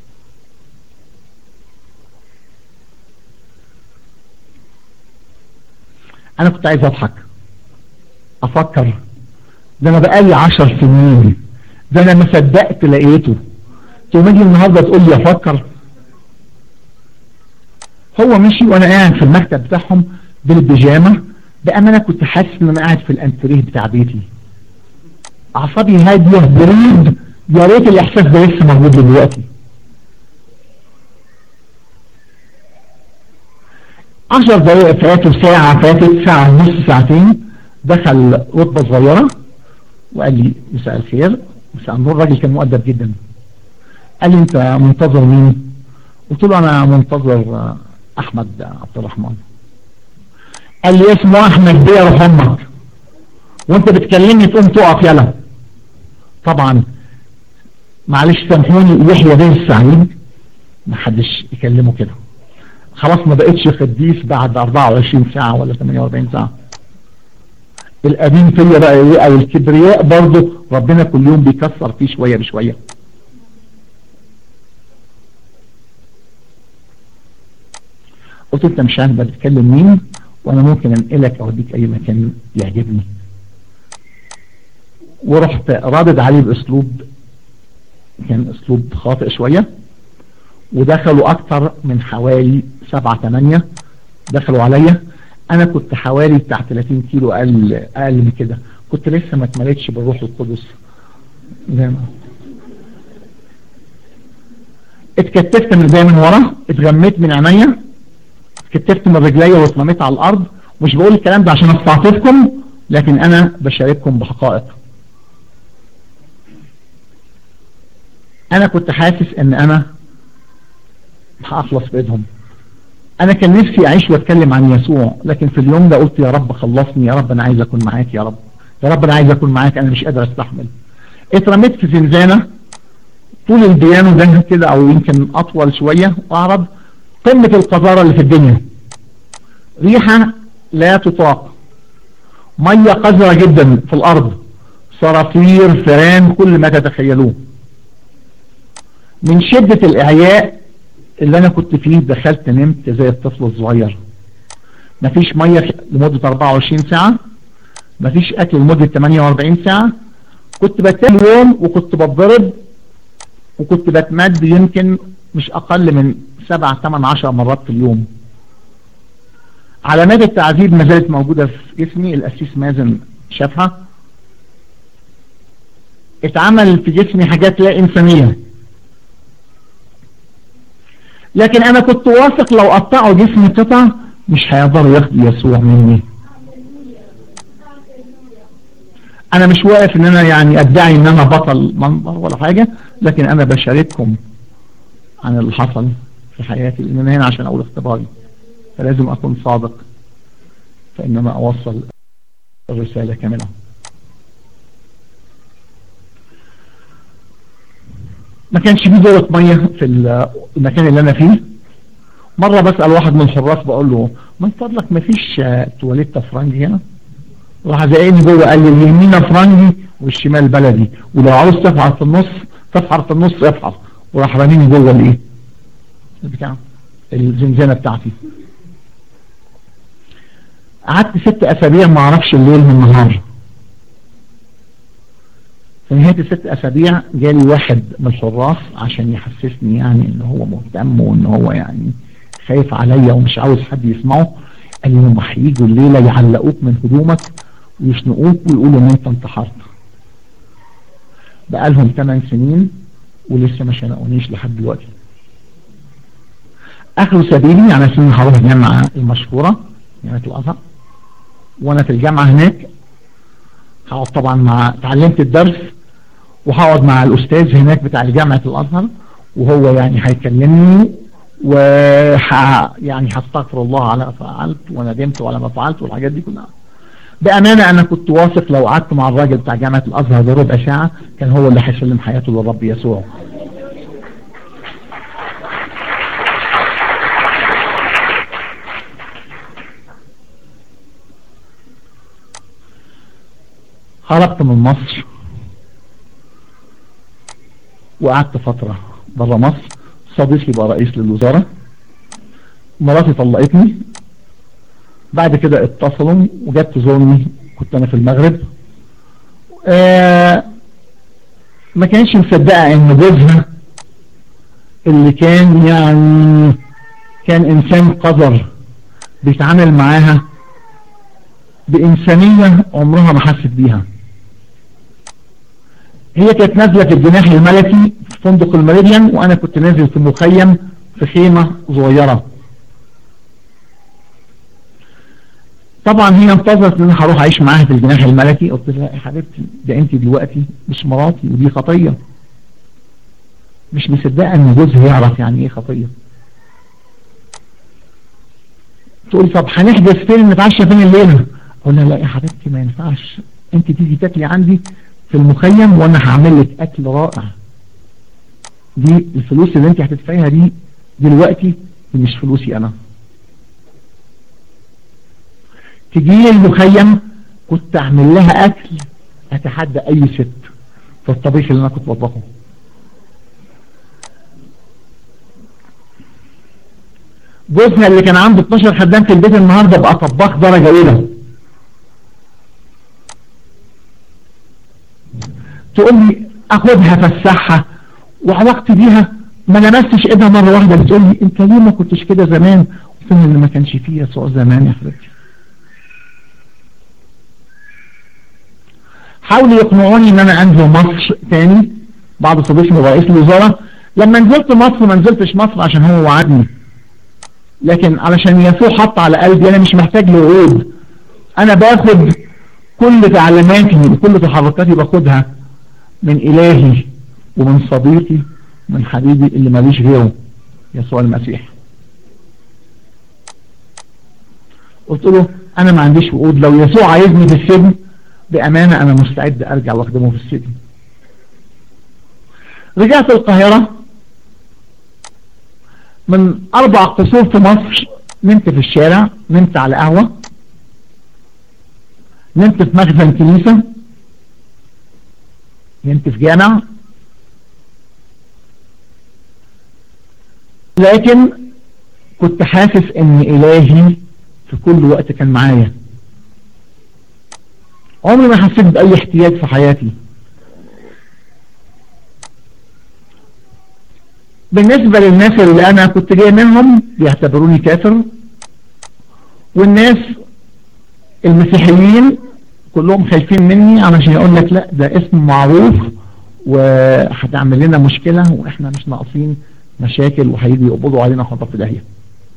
انا كنت عايز اضحك افكر ده انا بقالي عشر سنين ده انا ما صدقت لقيته تقوم اجي النهارده تقول لي افكر هو مشي وانا قاعد في المكتب بتاعهم بالبيجامه بامانه كنت حاسس ان انا قاعد في الانتريه بتاع بيتي اعصابي هاديه بريد يا ريت الاحساس ده لسه موجود دلوقتي عشر دقايق فاتوا ساعة فاتت ساعة ونص ساعتين دخل رتبة صغيرة وقال لي مساء الخير مساء النور الراجل كان مؤدب جدا قال لي انت منتظر مين قلت له انا منتظر احمد عبد الرحمن قال لي اسمه احمد بيه روح امك وانت بتكلمني تقوم تقف يلا طبعا معلش سامحوني يحيى بيه السعيد ما حدش يكلمه كده خلاص ما بقتش قديس بعد 24 ساعة ولا 48 ساعة القديم فيا بقى ايه او الكبرياء برضه ربنا كل يوم بيكسر فيه شوية بشوية قلت انت مش عارف بتتكلم مين وانا ممكن انقلك اوديك اي مكان يعجبني ورحت رادد عليه باسلوب كان اسلوب خاطئ شوية ودخلوا اكتر من حوالي سبعة تمانية دخلوا عليا انا كنت حوالي بتاع 30 كيلو اقل اقل من كده كنت لسه ما اتمليتش بالروح القدس زي ما اتكتفت من زي من ورا اتغميت من عينيا اتكتفت من رجليا واترميت على الارض مش بقول الكلام ده عشان استعطفكم لكن انا بشارككم بحقائق انا كنت حاسس ان انا هخلص بايدهم انا كان نفسي اعيش واتكلم عن يسوع لكن في اليوم ده قلت يا رب خلصني يا رب انا عايز اكون معاك يا رب يا رب انا عايز اكون معاك انا مش قادر استحمل اترميت في زنزانة طول البيانو ده كده او يمكن اطول شوية واعرض قمة القذارة اللي في الدنيا ريحة لا تطاق مية قذرة جدا في الارض صراصير فيران كل ما تتخيلوه من شدة الاعياء اللي انا كنت فيه دخلت نمت زي الطفل الصغير مفيش مية لمدة 24 ساعة مفيش اكل لمدة 48 ساعة كنت بتاكل يوم وكنت بتضرب وكنت بتمد يمكن مش اقل من 7 8 10 مرات في اليوم علامات التعذيب ما زالت موجودة في جسمي الاسيس مازن شافها اتعمل في جسمي حاجات لا انسانيه لكن انا كنت واثق لو قطعوا جسمي قطع مش هيقدروا ياخدوا يسوع مني انا مش واقف ان انا يعني ادعي ان انا بطل منبر ولا حاجة لكن انا بشارككم عن اللي حصل في حياتي لان انا هنا عشان اقول اختباري فلازم اكون صادق فانما اوصل الرسالة كاملة ما كانش فيه دورة مية في المكان اللي انا فيه مرة بسأل واحد من الحراس بقول له من فضلك ما فيش تواليت فرنجي هنا راح زقني جوه قال لي اليمين فرنجي والشمال بلدي ولو عاوز تفحر في النص تفحر في النص افحر وراح راميني جوه الايه بتاع الزنزانة بتاعتي قعدت ست اسابيع ما اعرفش الليل من النهار في نهاية الست أسابيع جالي واحد من الحراس عشان يحسسني يعني إن هو مهتم وإن هو يعني خايف عليا ومش عاوز حد يسمعه قال لي هم هيجوا الليلة يعلقوك من هدومك ويشنقوك ويقولوا ان انت انتحرت بقالهم 8 سنين ولسه ما شنقونيش لحد دلوقتي اخروا سبيلي على سنين هروح الجامعة المشهورة جامعة الازهر وانا في الجامعة هناك هقعد طبعا مع اتعلمت الدرس وهقعد مع الاستاذ هناك بتاع جامعة الازهر وهو يعني هيكلمني و يعني هستغفر الله على ما فعلت وندمت على ما فعلت والحاجات دي كلها بأمانة أنا كنت واثق لو قعدت مع الراجل بتاع جامعة الأزهر ده ربع ساعة كان هو اللي هيسلم حياته للرب يسوع خرجت من مصر وقعدت فترة برا مصر صديقي بقى رئيس للوزارة مراتي طلقتني بعد كده اتصلوا وجت تزورني كنت انا في المغرب آه ما كانش مصدقة ان جوزها اللي كان يعني كان انسان قذر بيتعامل معاها بانسانية عمرها ما حست بيها هي كانت نازلة في الجناح الملكي في فندق المريديان وانا كنت نازل في مخيم في خيمة صغيرة طبعا هي انتظرت ان انا هروح اعيش معاها في الجناح الملكي قلت لها يا حبيبتي ده انت دلوقتي مش مراتي ودي خطية مش مصدقه ان جوزها يعرف يعني ايه خطية تقول طب هنحجز فين نتعشى فين الليلة اقول لها لا يا حبيبتي ما ينفعش انت تيجي تاكلي عندي في المخيم وانا هعمل لك اكل رائع دي الفلوس اللي انت هتدفعيها دي دلوقتي دي مش فلوسي انا تجي المخيم كنت اعمل لها اكل اتحدى اي ست في الطبيخ اللي انا كنت بطبخه جوزها اللي كان عنده 12 خدام في البيت النهارده بقى طباخ درجه اولى تقول لي اخدها فسحها وعلاقتي بيها ما لمستش ايدها مره واحده بتقول لي انت ليه ما كنتش كده زمان فين اللي ما كانش فيه يسوع زمان يا حبيبتي حاولوا يقنعوني ان انا انزل مصر تاني بعض صديقي رئيس الوزارة لما نزلت مصر ما نزلتش مصر عشان هو وعدني لكن علشان يسوع حط على قلبي انا مش محتاج لوعود انا باخد كل تعليماتي وكل تحركاتي باخدها من الهي ومن صديقي من حبيبي اللي ماليش غيره يسوع المسيح قلت له انا ما عنديش وعود لو يسوع عايزني في السجن بامانة انا مستعد ارجع واخدمه في السجن رجعت القاهرة من اربع قصور في مصر نمت في الشارع نمت على قهوة نمت في مخزن كنيسة نمت في جامع لكن كنت حاسس ان الهي في كل وقت كان معايا عمري ما حسيت بأي احتياج في حياتي بالنسبة للناس اللي أنا كنت جاي منهم بيعتبروني كافر والناس المسيحيين كلهم خايفين مني علشان يقول لك لا ده اسم معروف وهتعمل لنا مشكلة واحنا مش ناقصين مشاكل وهيجي يقبضوا علينا خطف في داهيه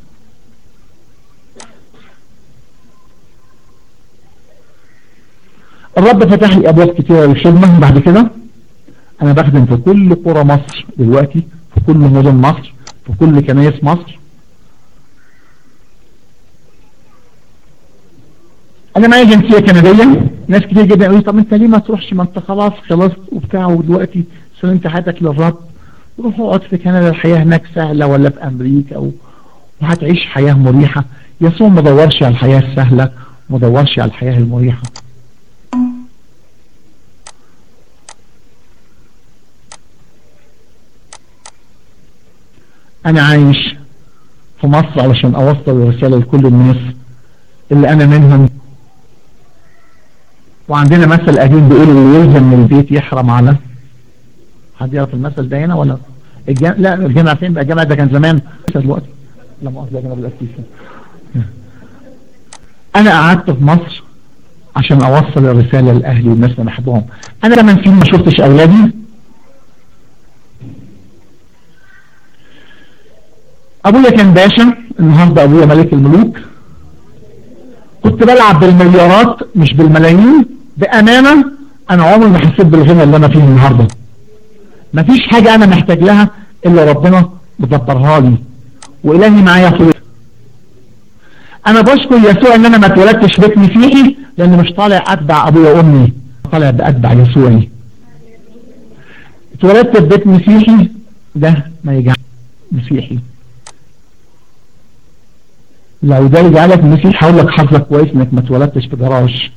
الرب فتح لي ابواب كتيرة للخدمة بعد كده انا بخدم في كل قرى مصر دلوقتي في كل مدن مصر في كل كنايس مصر انا معايا جنسية كندية ناس كتير جدا يقولوا طب انت ليه ما تروحش ما انت خلاص خلصت وبتاع ودلوقتي سلمت حياتك للرب روح اقعد في كندا الحياة هناك سهلة ولا في امريكا او وهتعيش حياة مريحة يسوع ما دورش على الحياة السهلة ما دورش على الحياة المريحة انا عايش في مصر علشان اوصل الرسالة لكل الناس اللي انا منهم وعندنا مثل قديم بيقول اللي يلزم من البيت يحرم على حد يعرف المثل ده هنا ولا الجامع لا الجامع فين بقى الجامع ده كان زمان دلوقتي لا مؤاخذة يا جناب الأسيسة أنا قعدت في مصر عشان أوصل الرسالة لأهلي والناس اللي بحبهم أنا لما في ما شفتش أولادي أبويا كان باشا النهاردة أبويا ملك الملوك كنت بلعب بالمليارات مش بالملايين بأمانة أنا عمري ما حسيت بالغنى اللي أنا فيه النهاردة مفيش حاجة أنا محتاج لها إلا ربنا مدبرها لي وإلهي معايا طول أنا بشكر يسوع إن أنا ما اتولدتش بيت مسيحي لأن مش طالع أتبع أبويا وأمي طالع بأتبع يسوعي اتولدت في بيت مسيحي ده ما يجعل مسيحي لو ده يجعلك مسيح هقول لك حظك كويس انك ما اتولدتش في جراج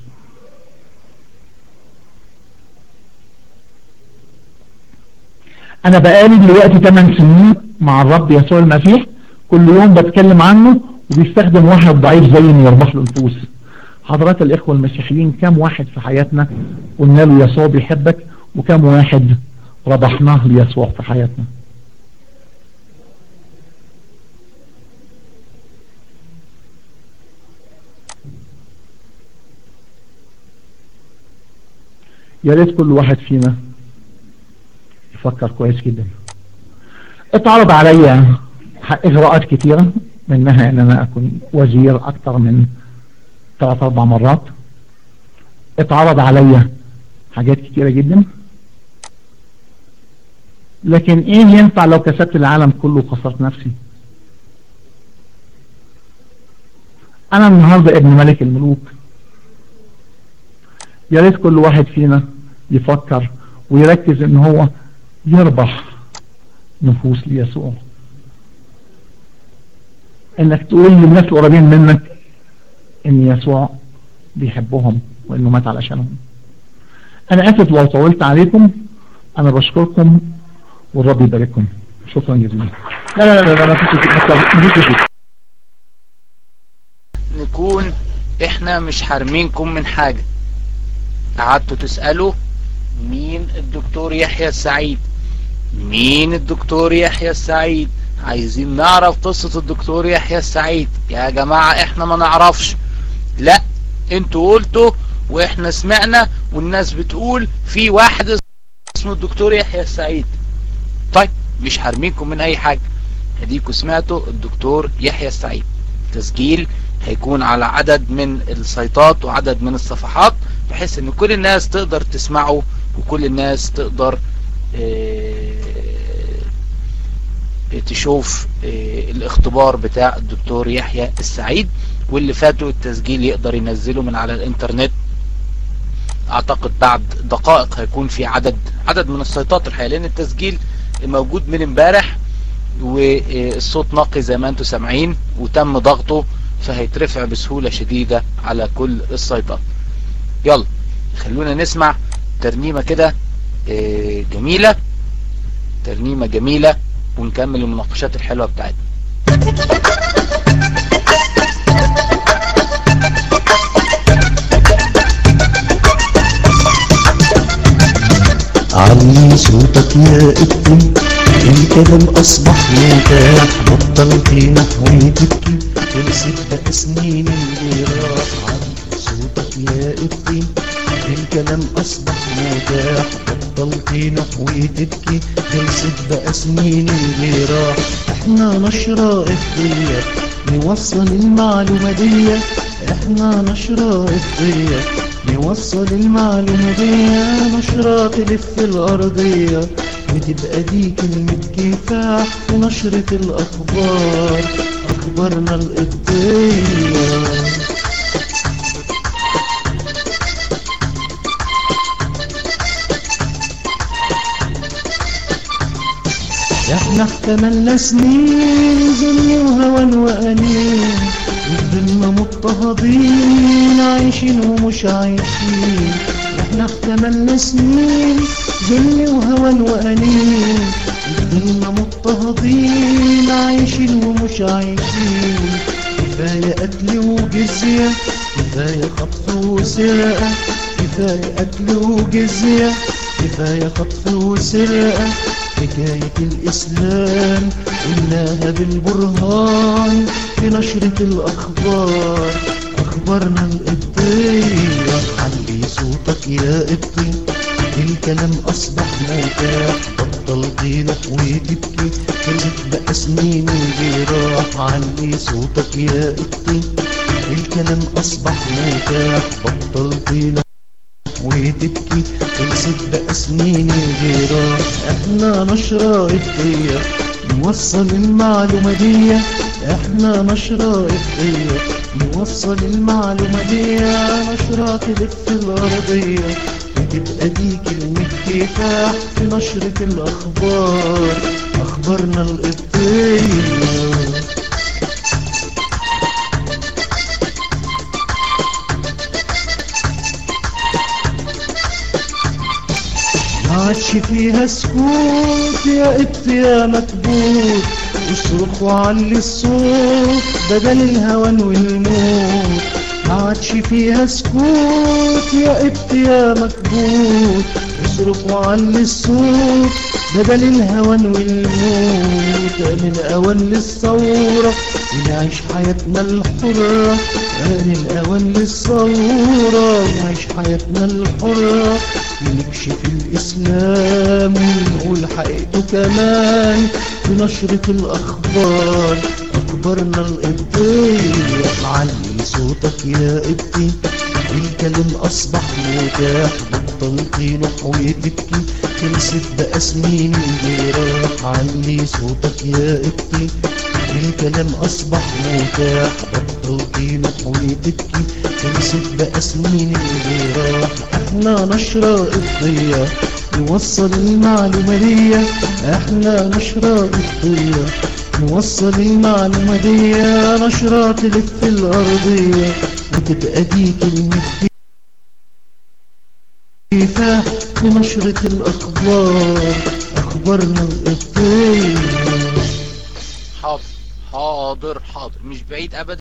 انا بقالي دلوقتي 8 سنين مع الرب يسوع المسيح كل يوم بتكلم عنه وبيستخدم واحد ضعيف زي انه يربح له نفوس حضرات الاخوة المسيحيين كم واحد في حياتنا قلنا له يسوع بيحبك وكم واحد ربحناه ليسوع في حياتنا يا ريت كل واحد فينا يفكر كويس جدا اتعرض عليا اجراءات كتيرة منها ان انا اكون وزير اكتر من ثلاث اربع مرات اتعرض عليا حاجات كتيرة جدا لكن ايه ينفع لو كسبت العالم كله وخسرت نفسي انا النهاردة ابن ملك الملوك يا ريت كل واحد فينا يفكر ويركز ان هو يربح نفوس ليسوع انك تقول للناس القريبين منك ان يسوع بيحبهم وانه مات علشانهم انا اسف لو طولت عليكم انا بشكركم والرب يبارككم شكرا جزيلا لا لا لا لا ما فيش ما فيش نكون احنا مش حارمينكم من حاجة قعدتوا تسألوا مين الدكتور يحيى السعيد مين الدكتور يحيى السعيد عايزين نعرف قصة الدكتور يحيى السعيد يا جماعة احنا ما نعرفش لا انتوا قلتوا واحنا سمعنا والناس بتقول في واحد اسمه الدكتور يحيى السعيد طيب مش حارمينكم من اي حاجة اديكوا سمعتوا الدكتور يحيى السعيد تسجيل هيكون على عدد من السيطات وعدد من الصفحات بحيث ان كل الناس تقدر تسمعه وكل الناس تقدر اه تشوف اه الاختبار بتاع الدكتور يحيى السعيد واللي فاتوا التسجيل يقدر ينزله من على الانترنت اعتقد بعد دقائق هيكون في عدد عدد من السيطات الحقيقة لان التسجيل موجود من امبارح والصوت نقي زي ما انتم سامعين وتم ضغطه فهيترفع بسهولة شديدة على كل السيطات يلا خلونا نسمع ترنيمة كده جميلة ترنيمة جميلة ونكمل المناقشات الحلوة بتاعتنا علي صوتك يا ابني الكلام اصبح متاح بطلت نحوي تبكي خلصت بقى سنين اللي راح علي صوتك يا ابني الكلام اصبح متاح بطلت نحوي تبكي خلصت بقى سنين اللي راح احنا نشرة افضية نوصل المعلومة دي احنا نشرة افضية نوصل المعلومة دي نشرة تلف الارضية وتبقى دي كلمة كفاح ونشرة الاخبار اخبارنا القبطية احنا احتملنا سنين ظلم وهوى وأنين وفضلنا مضطهدين عايشين ومش عايشين احنا احتملنا سنين ظلم وهوى وأنين وفضلنا مضطهدين عايشين ومش عايشين كفاية قتل وجزية كفاية خطف وسرقة كفاية قتل وجزية كفاية خطف وسرقة حكاية الإسلام قلناها بالبرهان في نشرة الأخبار أخبارنا القبطية علي صوتك يا قبطي الكلام أصبح متاح بطل طينك وتبكي كانت بقى سنين الجراح علي صوتك يا قبطي الكلام أصبح متاح بطل طينك وتبكي خلصت بقى سنين الجراح احنا نشرة قبطية نوصل المعلومة دي احنا نشرة قبطية نوصل المعلومة دي نشرة تلف الأرضية وتبقى دي كلمة كفاح في نشرة الأخبار أخبارنا القبطية ما عادش فيها سكوت يا قبط يا مكبوت اصرخ وعلي الصوت بدل الهوان والموت ما عادش فيها سكوت يا قبط يا مكبوت اصرخ وعلي الصوت بدل الهوان والموت من أوان للثورة نعيش حياتنا الحرة آن الأوان للثورة نعيش حياتنا الحرة نكشف الإسلام ونقول حقيقته كمان في نشرة الأخبار أخبارنا القبطية علي صوتك يا قبطي الكلام أصبح متاح بطل طينح وتبكي خلصت بقى سنين الجراح علي صوتك يا قبطي الكلام أصبح متاح بطل طينح وتبكي خلصت بقى سنين الجراح احنا نشرة قبطية نوصل المعلومة دي احنا نشرة قبطية نوصل المعلومة دي نشرة تلف الأرضية وتبقى دي كلمة كفاح في نشرة الأخبار أخبارنا القبطية حاضر حاضر حاضر مش بعيد ابدا